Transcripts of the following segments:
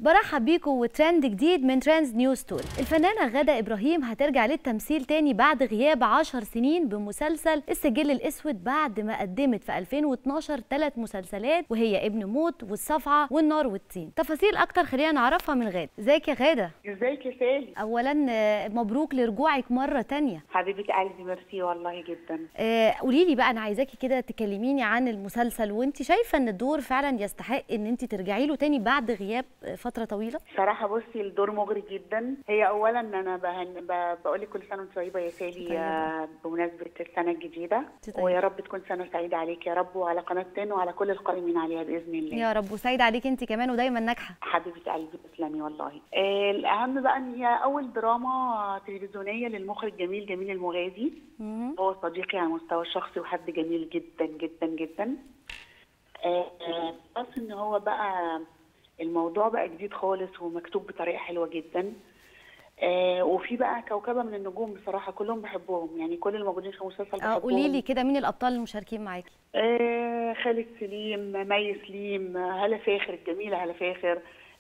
برحب بيكم وترند جديد من ترندز نيو ستوري الفنانة غادة إبراهيم هترجع للتمثيل تاني بعد غياب 10 سنين بمسلسل السجل الأسود بعد ما قدمت في 2012 ثلاث مسلسلات وهي ابن موت والصفعة والنار والطين تفاصيل أكتر خلينا نعرفها من غادة ازيك يا غادة ازيك يا سالي أولا آه، مبروك لرجوعك مرة تانية حبيبه قلبي ميرسي والله جدا قولي لي بقى انا عايزاكي كده تكلميني عن المسلسل وانت شايفه ان الدور فعلا يستحق ان انت ترجعي له تاني بعد غياب آه، فتره طويله صراحه بصي الدور مغري جدا هي اولا انا بهن... ب... بقول لك كل سنه وانت طيبه يا سالي طيبة. آه، بمناسبه السنه الجديده أنت طيبة. ويا رب تكون سنه سعيده عليك يا رب وعلى قناه تن وعلى كل القائمين عليها باذن الله يا رب وسعيد عليك انت كمان ودايما ناجحه حبيبه قلبي تسلمي والله آه الاهم بقى ان هي اول دراما تلفزيونيه للمخرج جميل جميل المغازي مهم. هو صديقي على المستوى الشخصي وحد جميل جدا جدا جدا آه، آه، بس ان هو بقى الموضوع بقى جديد خالص ومكتوب بطريقه حلوه جدا آه، وفي بقى كوكبه من النجوم بصراحه كلهم بحبهم يعني كل الموجودين في المسلسل اه بحبهم قولي لي كده مين الابطال المشاركين معاكي آه، خالد سليم مي سليم هلا فاخر الجميله هلا فاخر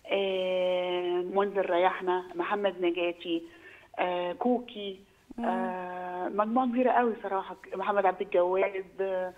آه، منذر ريحنا محمد نجاتي آه، كوكي آه، مجموعه كبيره قوي صراحه محمد عبد الجواد آه،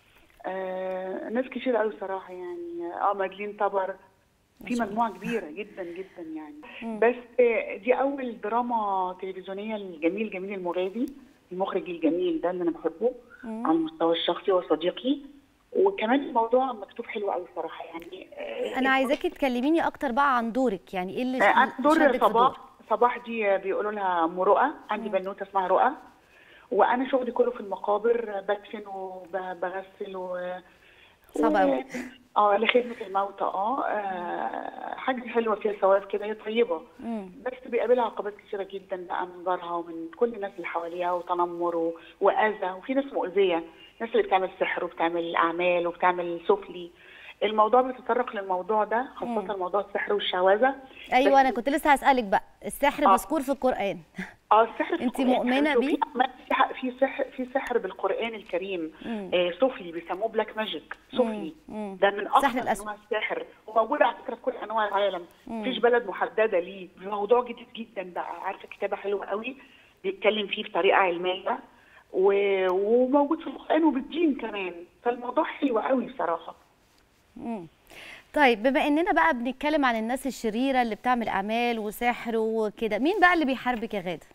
آه، ناس كتير قوي صراحه يعني اه مدلين طبر في مجموعه كبيره جدا جدا يعني بس آه، دي اول دراما تلفزيونيه الجميل جميل المغازي المخرج الجميل ده اللي انا بحبه على المستوى الشخصي وصديقي وكمان الموضوع مكتوب حلو قوي صراحه يعني آه، انا عايزاكي تكلميني اكتر بقى عن دورك يعني ايه اللي آه، أنا دور شدك في صباح صباح دي بيقولوا لها ام رؤى عندي بنوته اسمها رؤى وانا شغلي كله في المقابر بدفن وبغسل و صعب أوي. و- اه لخدمه الموتى اه آه، حاجه حلوه فيها ثواب كده هي طيبه مم. بس بيقابلها عقبات كتيره جدا بقى من جارها ومن كل الناس اللي حواليها وتنمر و- واذى وفي ناس مؤذيه ناس اللي بتعمل سحر وبتعمل اعمال وبتعمل سفلي الموضوع بيتطرق للموضوع ده خاصه موضوع السحر والشعوذه ايوه انا كنت لسه هسالك بقى السحر آه. مذكور في القران اه السحر في أنت القرآن مؤمنة حلو. بيه؟ في أعمال- في ح- في سحر في سحر بالقران الكريم مم. آه سفلي بيسموه بلاك ماجيك سفلي مم. ده من السحر اخطر الأسود. انواع السحر وموجود على فكره في كل انواع العالم مفيش بلد محدده ليه موضوع جديد جدا بقى عارفه كتابه حلوه قوي بيتكلم فيه بطريقه علميه و... وموجود في القران وبالدين كمان فالموضوع حلو قوي بصراحه مم. طيب بما اننا بقى بنتكلم عن الناس الشريره اللي بتعمل اعمال وسحر وكده مين بقى اللي بيحاربك يا غاده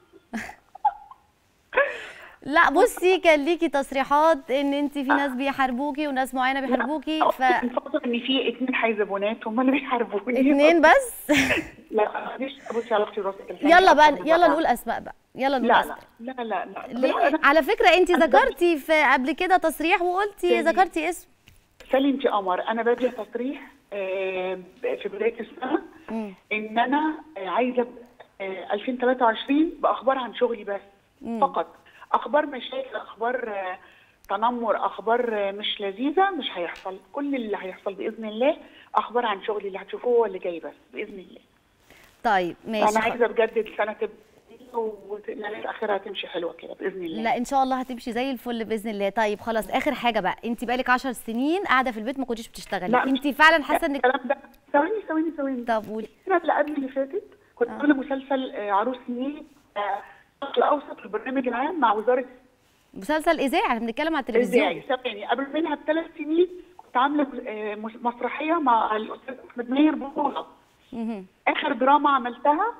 لا بصي كان ليكي تصريحات ان انت في ناس بيحاربوكي وناس معينه بيحاربوكي ف فاضل ان في اتنين حيزبونات هم اللي بيحاربوني اتنين بس لا مفيش بصي على اختي راسك الحين. يلا بقى أكتر من يلا مرة. نقول اسماء بقى يلا نقول لا اسماء لا لا لا لا ليه أنا- على فكره انت أنا ذكرتي في قبل كده تصريح وقلتي تاني. ذكرتي اسم سالي انت قمر انا بدي تصريح آه، في بدايه السنه مم. ان انا آه، عايزه أبدأ، آه، 2023 باخبار عن شغلي بس فقط اخبار مشاكل اخبار آه، تنمر اخبار آه، مش لذيذه مش هيحصل كل اللي هيحصل باذن الله اخبار عن شغلي اللي هتشوفوه هو اللي جاي بس باذن الله طيب ماشي انا عايزه بجد السنه تبقى والنهايه اخرها تمشي حلوه كده باذن الله لا ان شاء الله هتمشي زي الفل باذن الله طيب خلاص اخر حاجه بقى انت بقالك 10 سنين قاعده في البيت ما كنتيش بتشتغلي لا، انت فعلا حاسه انك الكلام ده ثواني ثواني ثواني طب قولي السنه اللي قبل اللي فاتت كنت عامله مسلسل آه، عروس نيل آه، الشرق الاوسط في البرنامج العام مع وزاره مسلسل اذاعي احنا بنتكلم على التلفزيون الإذاعي ثواني قبل منها بثلاث سنين كنت عامله آه، مس- مسرحيه مع الاستاذ احمد ماهر بطوله مهم. اخر دراما عملتها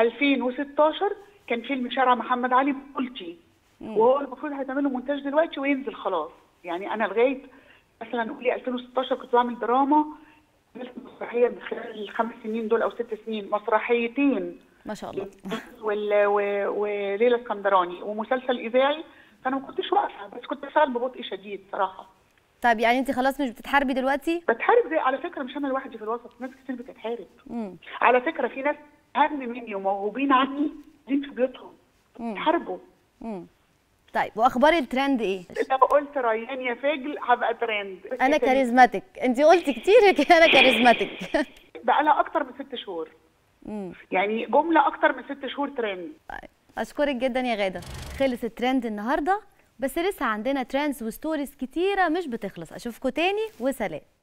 2016 كان فيلم شارع محمد علي بطولتي وهو المفروض هيتعمل مونتاج دلوقتي وينزل خلاص يعني انا لغايه مثلا قولي 2016 كنت بعمل دراما عملت مسرحيه من خلال الخمس سنين دول او ست سنين مسرحيتين ما شاء الله وال... و... وليلى اسكندراني ومسلسل اذاعي فانا ما كنتش واقفه بس كنت بشتغل ببطء شديد صراحه طب يعني انت خلاص مش بتتحاربي دلوقتي بتحارب زي على فكره مش انا لوحدي في الوسط ناس كتير بتتحارب مم. على فكره في ناس اهم مني وموهوبين عني قاعدين في بيوتهم بيتحاربوا مم. طيب واخبار الترند ايه لو قلت ريان يا فاجل هبقى ترند انا كاريزماتيك انت قلتي كتير انا كاريزماتيك بقى لها اكتر من ست شهور مم. يعني جمله اكتر من ست شهور ترند طيب اشكرك جدا يا غاده خلص الترند النهارده بس لسه عندنا ترندز وستوريز كتيره مش بتخلص اشوفكم تاني وسلام